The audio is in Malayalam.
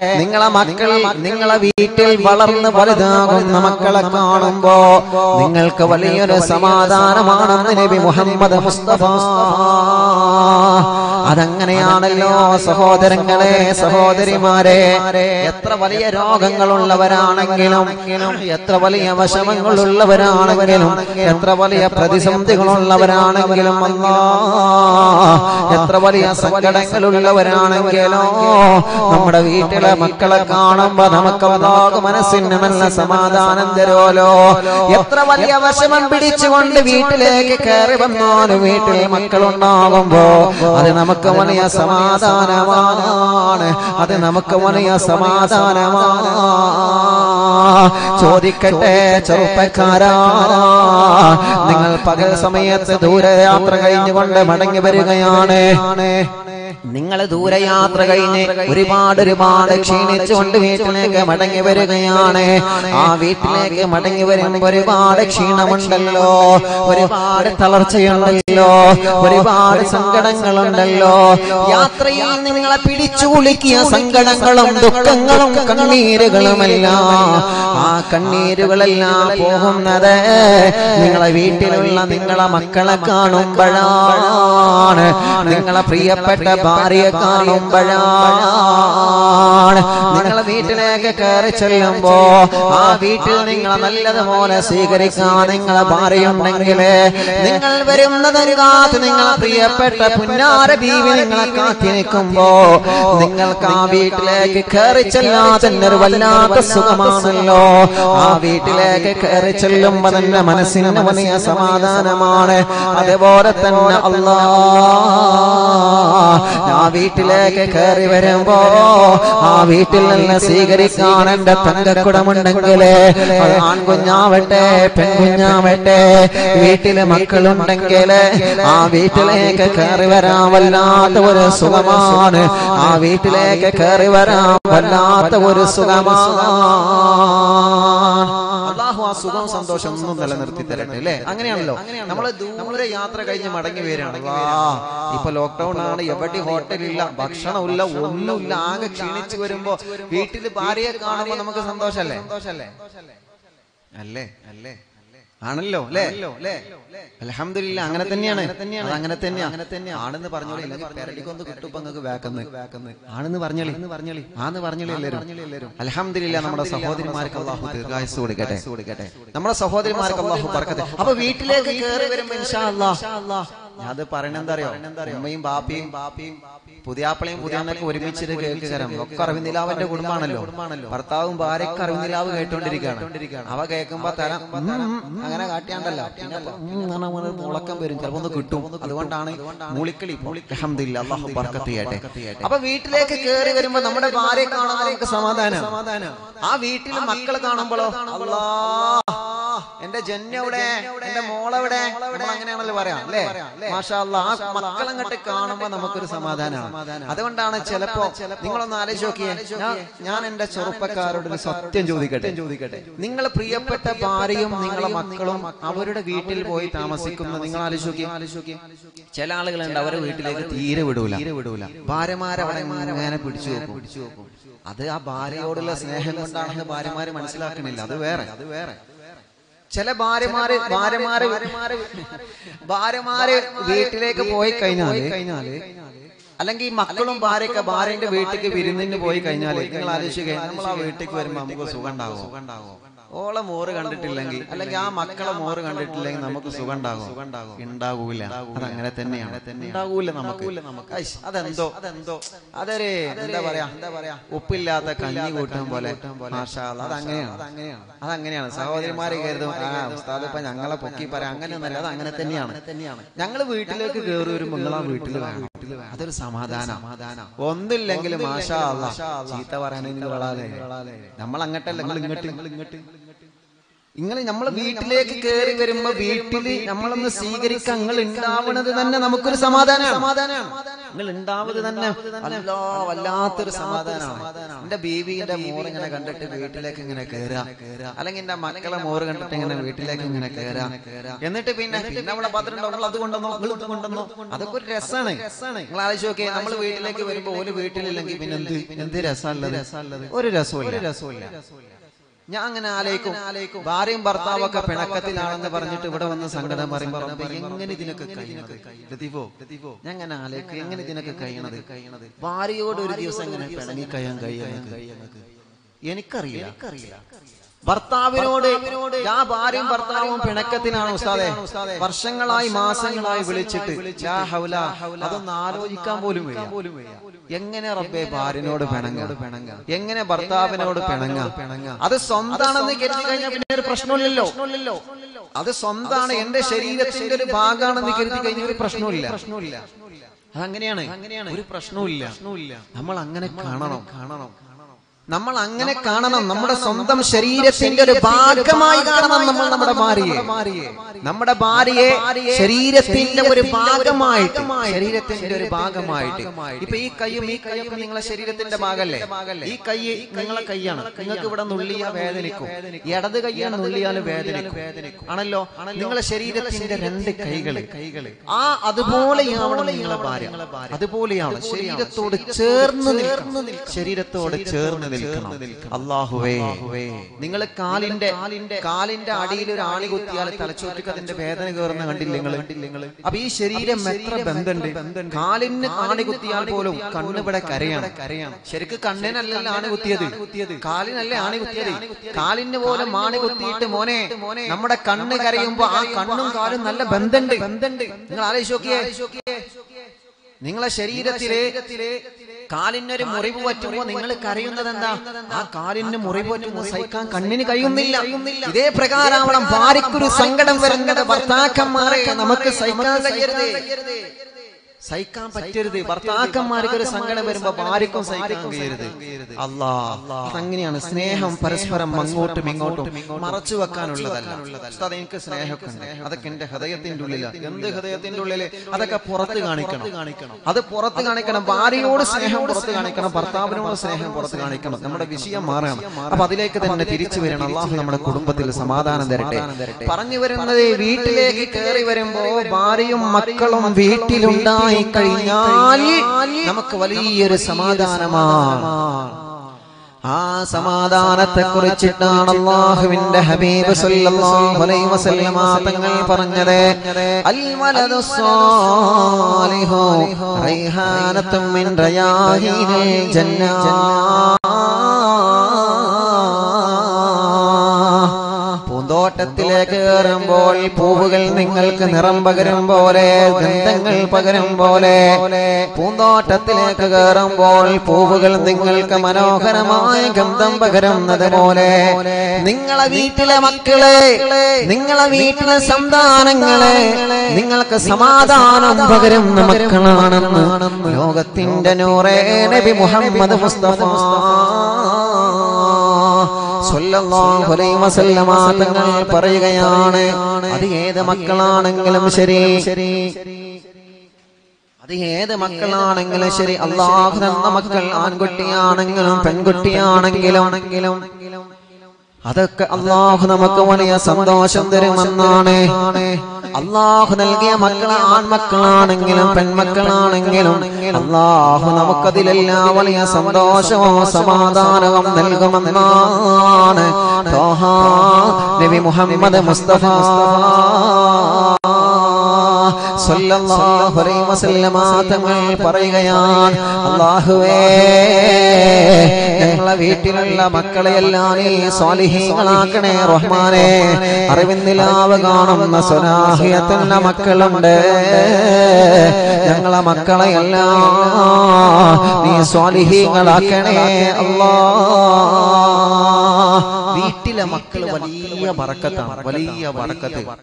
നിങ്ങളെ മക്കൾ നിങ്ങളെ വീട്ടിൽ വളർന്ന് വലുതാകുന്ന മക്കളെ കാണുമ്പോ നിങ്ങൾക്ക് വലിയൊരു സമാധാനമാണെന്ന് നബി മുഹമ്മദ് മുസ്തഫ അതങ്ങനെയാണല്ലോ സഹോദരങ്ങളെ സഹോദരിമാരെ എത്ര വലിയ രോഗങ്ങളുള്ളവരാണെങ്കിലും എത്ര വലിയ വശമങ്ങളുള്ളവരാണെങ്കിലും എത്ര വലിയ പ്രതിസന്ധികളുള്ളവരാണെങ്കിലും അല്ലാ എത്ര വലിയ സങ്കടങ്ങളുള്ളവരാണെങ്കിലോ നമ്മുടെ വീട്ടിലെ മക്കളെ കാണുമ്പോ നമുക്ക് അല്ലാഹു മനസ്സിന് നല്ല സമാധാനം തരുമല്ലോ എത്ര വലിയ വിഷമം പിടിച്ചുകൊണ്ട് വീട്ടിലേക്ക് കയറി വന്നാലും വീട്ടിൽ മക്കളുണ്ടാകുമ്പോ അത് നമുക്ക് വലിയ സമാധാനമാണ് അത് നമുക്ക് വലിയ സമാധാനമാണ് ചോദിക്കട്ടെ ചെറുപ്പക്കാരാ നിങ്ങൾ പകൽ സമയത്ത് ദൂരയാത്ര കഴിഞ്ഞുകൊണ്ട് മടങ്ങി വരികയാണ് നിങ്ങൾ ദൂരയാത്ര കഴിഞ്ഞ് ഒരുപാട് ഒരുപാട് ക്ഷീണിച്ചുകൊണ്ട് വീട്ടിലേക്ക് മടങ്ങി വരികയാണ് ആ വീട്ടിലേക്ക് മടങ്ങി വരുമ്പോ ഒരുപാട് ക്ഷീണമുണ്ടല്ലോ ഒരുപാട് തളർച്ചയുണ്ടല്ലോ ഒരുപാട് സങ്കടങ്ങളുണ്ടല്ലോ യാത്രയിൽ നിങ്ങളെ പിടിച്ചു കുലുക്കിയ സങ്കടങ്ങളും ദുഃഖങ്ങളും കണ്ണീരുകളുമെല്ലാം ആ കണ്ണീരുകളെല്ലാം പോകുന്നത് നിങ്ങളെ വീട്ടിലുള്ള നിങ്ങളെ മക്കളെ കാണുമ്പോഴാണ് നിങ്ങളെ പ്രിയപ്പെട്ട ഭാര്യയെ കാണുമ്പോഴാണ് നിങ്ങളെ വീട്ടിലേക്ക് കയറി ചെല്ലുമ്പോ ആ വീട്ടിൽ നിങ്ങളെ നല്ലതുപോലെ സ്വീകരിക്കാൻ നിങ്ങളെ ഭാര്യയുണ്ടെങ്കിൽ നിങ്ങൾ വരുന്നതിന് കാത്ത് നിങ്ങളെ പ്രിയപ്പെട്ട പുന്നാര ബീവി നിങ്ങളെ കാത്തി നിൽക്കുമ്പോ നിങ്ങൾക്ക് ആ വീട്ടിലേക്ക് കയറി ചെല്ലാൻ തന്നെ ഒരു വല്ലാത്ത സുഖമാണല്ലോ ആ വീട്ടിലേക്ക് കയറി ചെല്ലുമ്പോ തന്നെ മനസ്സിന് വലിയ സമാധാനമാണ് അതുപോലെ തന്നെ അല്ലാ ആ വീട്ടിലേക്ക് കയറി വരുമ്പോ ആ വീട്ടിൽ നിന്ന് സ്വീകരിക്കാൻ എന്റെ തങ്കക്കുടമുണ്ടെങ്കിലേ അത് ആൺകുഞ്ഞാവട്ടെ പെൺകുഞ്ഞാവട്ടെ വീട്ടില് മക്കളുണ്ടെങ്കിൽ ആ വീട്ടിലേക്ക് കയറി വരാൻ വല്ലാത്ത ഒരു സുഖമാണ് ആ വീട്ടിലേക്ക് കയറി വരാൻ വല്ലാത്ത ഒരു സുഖമാണ് അള്ളാഹു ആ സുഖവും സന്തോഷം ഒന്നും നിലനിർത്തി തരട്ടെ അല്ലേ അങ്ങനെയാണല്ലോ നമ്മൾ ദൂരെ യാത്ര കഴിഞ്ഞ് മടങ്ങി വരികയാണ് ഇപ്പൊ ലോക്ക്ഡൌൺ ആണ് എവിടെ ഹോട്ടലില്ല ഭക്ഷണമില്ല ഒന്നുമില്ല ആകെ ക്ഷീണിച്ചു വരുമ്പോ വീട്ടിൽ ഭാര്യയെ കാണുമ്പോ നമുക്ക് സന്തോഷല്ലേ അല്ലേ അല്ലേ ആണല്ലോ അല്ലേ അലഹമില്ല അങ്ങനെ തന്നെയാണ് അത് അങ്ങനെ തന്നെയാ അങ്ങനെ തന്നെയാ ആണെന്ന് പറഞ്ഞോളി പെരടിക്കൊന്ന് കിട്ടുമ്പോ നിങ്ങൾക്ക് വേക്കന്ന് വേക്കന്ന് ആണെന്ന് പറഞ്ഞോളി പറഞ്ഞോളി ആന്ന് പറഞ്ഞോളി എല്ലാവരും അലഹമില്ല നമ്മുടെ സഹോദരിമാർക്ക് അള്ളാഹു ദീർഘായുസ് കൊടുക്കട്ടെ കൊടുക്കട്ടെ നമ്മുടെ സഹോദരിമാർക്ക് അള്ളാഹു പറക്കട്ടെ അപ്പൊ വീട്ടിലേക്ക് കയറി വരുമ്പോ ഇൻഷാ അല്ലാ അത് പറയണെന്താ അറിയോ ഉമ്മയും ബാപ്പിയും ബാപ്പിയും പുതിയാപ്പിളയും പുതിയാന്നൊക്കെ ഒരുമിച്ചിട്ട് കേൾക്കുകരം ഒക്കെ അറിവിന്ദിലാവിന്റെ കുടുംബാണല്ലോ ഭർത്താവും ഭാര്യക്ക് അറിവിന്ദിലാവ് കേട്ടോണ്ടിരിക്കുകയാണ് അവ കേൾക്കുമ്പോ തല ഉം, ഉം, അങ്ങനെ കാട്ടിയാണ്ടല്ലോ പിന്നെ ഉം എന്ന് പറഞ്ഞാ അങ്ങനെ മുളക്കം വരും ചിലപ്പോ ഒന്ന് കിട്ടും അതുകൊണ്ടാണ് മൂളിക്കളി അൽഹംദുലില്ലാ അള്ളാഹു ബർക്കത്ത് ചെയ്യട്ടെ അപ്പൊ വീട്ടിലേക്ക് കയറി വരുമ്പോ നമ്മുടെ ഭാര്യയെ കാണാൻ നമുക്ക് സമാധാനം ആ വീട്ടിൽ മക്കളെ കാണുമ്പോഴോ അല്ലാ എന്റെ ജന്യവിടെ എന്റെ മോളെവിടെ നമ്മൾ അങ്ങനെയാണല്ലോ പറയാം അല്ലേ മാഷാ അല്ലാ ആ മക്കളങ്ങോട്ട് കാണുമ്പോ നമുക്കൊരു സമാധാനമാണ് അതുകൊണ്ടാണ് ചിലപ്പോ നിങ്ങളൊന്ന് ആലോചിച്ച് നോക്കിയേ ഞാൻ ഞാൻ എന്റെ ചെറുപ്പക്കാരോട് ഒരു സത്യം ചോദിക്കട്ടെ ചോദിക്കട്ടെ നിങ്ങൾ പ്രിയപ്പെട്ട ഭാര്യയും നിങ്ങളെ മക്കളും അവരുടെ വീട്ടിൽ പോയി താമസിക്കുന്ന നിങ്ങൾ ആലോചിച്ച് നോക്കിയേ ചില ആളുകളുണ്ട് അവരെ വീട്ടിലേക്ക് തീരെ വിടൂല വിടൂല ഭാര്യമാരെ അവിടെ ഇങ്ങനെ പിടിച്ചു വെക്കും പിടിച്ചു വെക്കും അത് ആ ഭാര്യയോടുള്ള സ്നേഹം കൊണ്ടാണെന്ന് ഭാര്യമാര് മനസ്സിലാക്കണില്ല അത് വേറെ അത് വേറെ ചില ഭാര്യമാര് ഭാര്യമാര് ഭാര്യമാര് വീട്ടിലേക്ക് പോയി കഴിഞ്ഞാല് കഴിഞ്ഞാല് അല്ലെങ്കിൽ ഈ മക്കളും ഭാര്യയൊക്കെ ഭാര്യന്റെ വീട്ടിലേക്ക് വിരുന്നിന് പോയി കഴിഞ്ഞാല് നിങ്ങൾ ആലോചിക്കുക നമ്മൾ ആ വീട്ടിലേക്ക് വരുമ്പോ നമുക്ക് സുഖം ഉണ്ടാകും സുഖം ഉണ്ടാകും ഓളെ മോറ് കണ്ടിട്ടില്ലെങ്കിൽ അല്ലെങ്കിൽ ആ മക്കളെ മോറ് കണ്ടിട്ടില്ലെങ്കിൽ നമുക്ക് സുഖം ഉണ്ടാകും ഉണ്ടാകൂല അത് അങ്ങനെ തന്നെയാണ് ഉണ്ടാകൂല നമുക്ക് ഐശ്, അതെന്തോ അതെന്തോ അതൊരു എന്താ പറയാ എന്താ പറയാ ഉപ്പില്ലാത്ത കഞ്ഞി കൂട്ടാൻ പോലെ മാഷാ അല്ലാ, അതങ്ങനെയാണ് അതങ്ങനെയാണ് സഹോദരിമാരെ കരുതും ആ ഉസ്താദ് ഇപ്പൊ ഞങ്ങളെ പൊക്കി പറയാം അങ്ങനെയൊന്നല്ല അത് അങ്ങനെ തന്നെയാണ് ഞങ്ങള് വീട്ടിലേക്ക് കയറി വരുമ്പോ നിങ്ങൾ ആ വീട്ടിൽ വേണം അതൊരു സമാധാനം ഒന്നില്ലെങ്കിൽ മാഷാ അല്ലാ, ചീത്ത പറയാനെങ്കിൽ നമ്മൾ അങ്ങട്ടല്ല നിങ്ങൾ ഇങ്ങോട്ട് നിങ്ങൾ ഇങ്ങോട്ട് നിങ്ങൾ നമ്മൾ വീട്ടിലേക്ക് കയറി വരുമ്പോ വീട്ടില് നമ്മളൊന്ന് സ്വീകരിക്കാൻ നിങ്ങൾ ഉണ്ടാവണത് തന്നെ നമുക്കൊരു സമാധാനം സമാധാനമാണ് നിങ്ങൾ ഉണ്ടാവത് തന്നെ അല്ലാ വല്ലാത്തൊരു സമാധാനമാണ് എന്റെ ബീവിന്റെ മോറ് ഇങ്ങനെ കണ്ടിട്ട് വീട്ടിലേക്ക് ഇങ്ങനെ കയറുക അല്ലെങ്കിൽ എന്റെ മക്കളെ മോറ് കണ്ടിട്ട് ഇങ്ങനെ വീട്ടിലേക്ക് ഇങ്ങനെ കയറുക എന്നിട്ട് പിന്നെ പിന്നെ അവിടെ പാത്രം നിങ്ങൾ അത് കൊണ്ടുവന്നോ നിങ്ങൾ ഇത് കൊണ്ടുവന്നോ അതൊക്കെ ഒരു രസമാണ് നിങ്ങൾ ആലോചിച്ച് നോക്കിയേ നമ്മൾ വീട്ടിലേക്ക് വരുമ്പോ ഒരു വീട്ടിലില്ലെങ്കിൽ പിന്നെ എന്ത് എന്ത് രസമുള്ളത് ഒരു രസവും ഒരു രസമില്ല ഞാൻ അങ്ങനെ ആലോചിക്കും ഭാര്യയും ഭർത്താവും ഒക്കെ പിണക്കത്തിലാണെന്ന് പറഞ്ഞിട്ട് ഇവിടെ വന്ന് സങ്കടം പറയുമ്പോ റബ്ബേ, എങ്ങനെ ഇതിനൊക്കെ കഴിയണത് ലത്തീഫോ ഞാൻ അങ്ങനെ ആലോചിക്കും എങ്ങനെ ഇതിനൊക്കെ കഴിയണത് ഭാര്യയോട് ഒരു ദിവസം എങ്ങനെ പിണങ്ങി കഴിയാൻ കഴിയുന്നത് എനിക്കറിയില്ല എനിക്കറിയില്ല ഭർത്താവിനോട് ആ ഭാര്യയും ഭർത്താവും പിണക്കത്തിനാണ് ഉസ്താദെ വർഷങ്ങളായി മാസങ്ങളായി വിളിച്ചിട്ട് ലാ ഹൗല, അതൊന്ന് ആലോചിക്കാൻ പോലും വയ്യ എങ്ങനെ റബ്ബെ ഭാര്യനോട് പിണങ്ങ എങ്ങനെ ഭർത്താവിനോട് പിണങ്ങ അത് സ്വന്താണെന്ന് കരുതി കഴിഞ്ഞാൽ പിന്നെ ഒരു പ്രശ്നമില്ലല്ലോ അത് സ്വന്താണ് എന്റെ ശരീരത്തിന്റെ ഒരു ഭാഗമാണെന്ന് കരുതി കഴിഞ്ഞാൽ ഒരു പ്രശ്നമില്ല പ്രശ്നമില്ല അതങ്ങനെയാണ് അങ്ങനെയാണ് ഒരു പ്രശ്നവുമില്ല നമ്മൾ അങ്ങനെ കാണണം കാണണം നമ്മൾ അങ്ങനെ കാണണം നമ്മുടെ സ്വന്തം ശരീരത്തിന്റെ ഒരു ഭാഗമായി കാണണം നമ്മൾ നമ്മുടെ ഭാര്യയെ നമ്മുടെ ഭാര്യയെ ശരീരത്തിന്റെ ഒരു ഭാഗമായിട്ട് ശരീരത്തിന്റെ ഒരു ഭാഗമായിട്ട് ഇപ്പൊ ഈ കൈയും ഈ കൈയൊക്കെ നിങ്ങളെ ശരീരത്തിന്റെ ഭാഗല്ലേ ഈ കൈ നിങ്ങളെ കൈയാണ് നിങ്ങൾക്ക് ഇവിടെ നുള്ളിയ വേദനിക്കും ഇടത് കൈയാണ് നുള്ളിയാൽ വേദനിക്കും ആണല്ലോ നിങ്ങളെ ശരീരത്തിന്റെ രണ്ട് കൈകള് കൈകള് ആ അതുപോലെയാവണം നിങ്ങളെ ഭാര്യ അതുപോലെയാണ് ശരീരത്തോട് ചേർന്ന് നിൽക്കണം ശരീരത്തോട് ചേർന്ന് നിൽക്കണം അള്ളാഹുവേ നിങ്ങൾ കാലിന്റെ കാലിന്റെ അടിയിൽ ഒരു ആണി കുത്തിയാൽ തലച്ചോറ്റിക്ക് അതിന്റെ വേദന കയറുന്ന കണ്ടില്ല നിങ്ങൾ അപ്പൊ ഈ ശരീരം എത്ര ബന്ധമുണ്ട് കാലിന് ആണി കുത്തിയാൽ പോലും കണ്ണിവിടെ കരയാണ് കരയാണ് ശരിക്ക് കണ്ണിനല്ലല്ലോ ആണി കുത്തിയത് കാലിനല്ലേ ആണി കുത്തിയത് കാലിന് പോലും ആണി കുത്തിയിട്ട് മോനെ നമ്മുടെ കണ്ണ് കരയുമ്പോ ആ കണ്ണും കാലും നല്ല ബന്ധമുണ്ട് ബന്ധമുണ്ട് നിങ്ങൾ ആലോചിച്ച് നോക്കിയേ നിങ്ങളെ ശരീരത്തിലെ കാലിനൊരു മുറിവ് പറ്റുമ്പോ നിങ്ങൾ കരയുന്നത് എന്താ ആ കാലിന് മുറിവ് പറ്റുമ്പോൾ സഹിക്കാൻ കണ്ണിന് കഴിയുന്നില്ല ഇതേ പ്രകാരമാവണം ഭാര്യക്കൊരു സങ്കടം വരുന്നത് ഭർത്താക്കന്മാരെ നമുക്ക് സഹിക്കാൻ കഴിയരുത് സഹിക്കാൻ പറ്റരുത് ഭർത്താക്കന്മാർക്ക് ഒരു സങ്കടം വരുമ്പോ ഭാര്യക്കും സഹിക്കാൻ കഴിയരുത് അല്ലാ അങ്ങനെയാണ് സ്നേഹം പരസ്പരം അങ്ങോട്ടും ഇങ്ങോട്ടും മറച്ചു വെക്കാനുള്ളതല്ല ഉസ്താദ് എനിക്ക് സ്നേഹമൊക്കെ ഉണ്ട് അതൊക്കെ എന്റെ ഹൃദയത്തിന്റെ ഉള്ളിലാണ് എന്ത് ഹൃദയത്തിന്റെ ഉള്ളില് അതൊക്കെ പുറത്ത് കാണിക്കണം അത് പുറത്ത് കാണിക്കണം ഭാര്യയോട് സ്നേഹം പുറത്ത് കാണിക്കണം ഭർത്താവിനോട് സ്നേഹം പുറത്ത് കാണിക്കണം നമ്മുടെ വിഷയം മാറണം അപ്പൊ അതിലേക്ക് തന്നെ തിരിച്ചു വരണം അള്ളാഹു നമ്മുടെ കുടുംബത്തിൽ സമാധാനം തരട്ടെ പറഞ്ഞു വരുന്നത് വീട്ടിലേക്ക് കയറി വരുമ്പോ ഭാര്യയും മക്കളും വീട്ടിലുണ്ടായി കഴിഞ്ഞാൽ നമുക്ക് വലിയൊരു സമാധാനമാണ് ആ സമാധാനത്തെ കുറിച്ചിട്ടാണ് അള്ളാഹുവിന്റെ ഹബീബ് സല്ലല്ലാഹു അലൈഹി വസല്ലമ തങ്ങൾ പറഞ്ഞത് അൽ വലദു സ്വാലിഹു റൈഹാനത്തും മിൻ റയാഹിനിൽ ജന്ന പൂന്തോട്ടത്തിലേക്ക് കയറുമ്പോൾ പൂവുകൾ നിങ്ങൾക്ക് നിറം പകരും പോലെ ഗന്ധങ്ങൾ പകരും പോലെ പൂന്തോട്ടത്തിലേക്ക് കയറുമ്പോൾ പൂവുകൾ നിങ്ങൾക്ക് മനോഹരമായ ഗന്ധം പകരുന്നത് പോലെ നിങ്ങളെ വീട്ടിലെ മക്കളെ നിങ്ങളെ വീട്ടിലെ സന്താനങ്ങളെ നിങ്ങൾക്ക് സമാധാനം പകരുന്ന മക്കളാണെന്ന് ലോകത്തിന്റെ നൂറേ നബി മുഹമ്മദ് മുസ്തഫ സ്വല്ലല്ലാഹു അലൈഹി വസല്ലമ തങ്ങൾ പറയുകയാണ് അത് ഏത് മക്കളാണെങ്കിലും ശരി അത് ഏത് മക്കളാണെങ്കിലും ശരി അള്ളാഹു തന്ന മക്കൾ ആൺകുട്ടിയാണെങ്കിലും പെൺകുട്ടിയാണെങ്കിലും അതൊക്കെ അള്ളാഹു നമുക്ക് വലിയ സന്തോഷം തരുമെന്നാണ് അള്ളാഹു നൽകിയ മക്കളെ ആൺമക്കളാണെങ്കിലും പെൺമക്കളാണെങ്കിലും അള്ളാഹു നമുക്കതിലെല്ലാം വലിയ സന്തോഷവും സമാധാനവും നൽകുമെന്നാണ് തോഹ നബി മുഹമ്മദ് മുസ്തഫ സല്ലല്ലാഹു അലൈഹി വസല്ലമ തങ്ങൾ പറയുകയാണ് അല്ലാഹുവേ ഞങ്ങളെ വീട്ടിലുള്ള മക്കളെയെല്ലാം നീ സ്വാലിഹീങ്ങളാക്കണേ റഹ്മാനെ അറിവിന്ദിലാവ് കാണുന്ന സ്വനാഹിയത്തുള്ള മക്കളുണ്ട് ഞങ്ങളെ മക്കളെയെല്ലാം നീ സ്വാലിഹീങ്ങളാക്കണേ അല്ലാ വീട്ടിലെ മക്കൾ വലിയ ബറക്കത്താണ് വലിയ ബറക്കത്ത്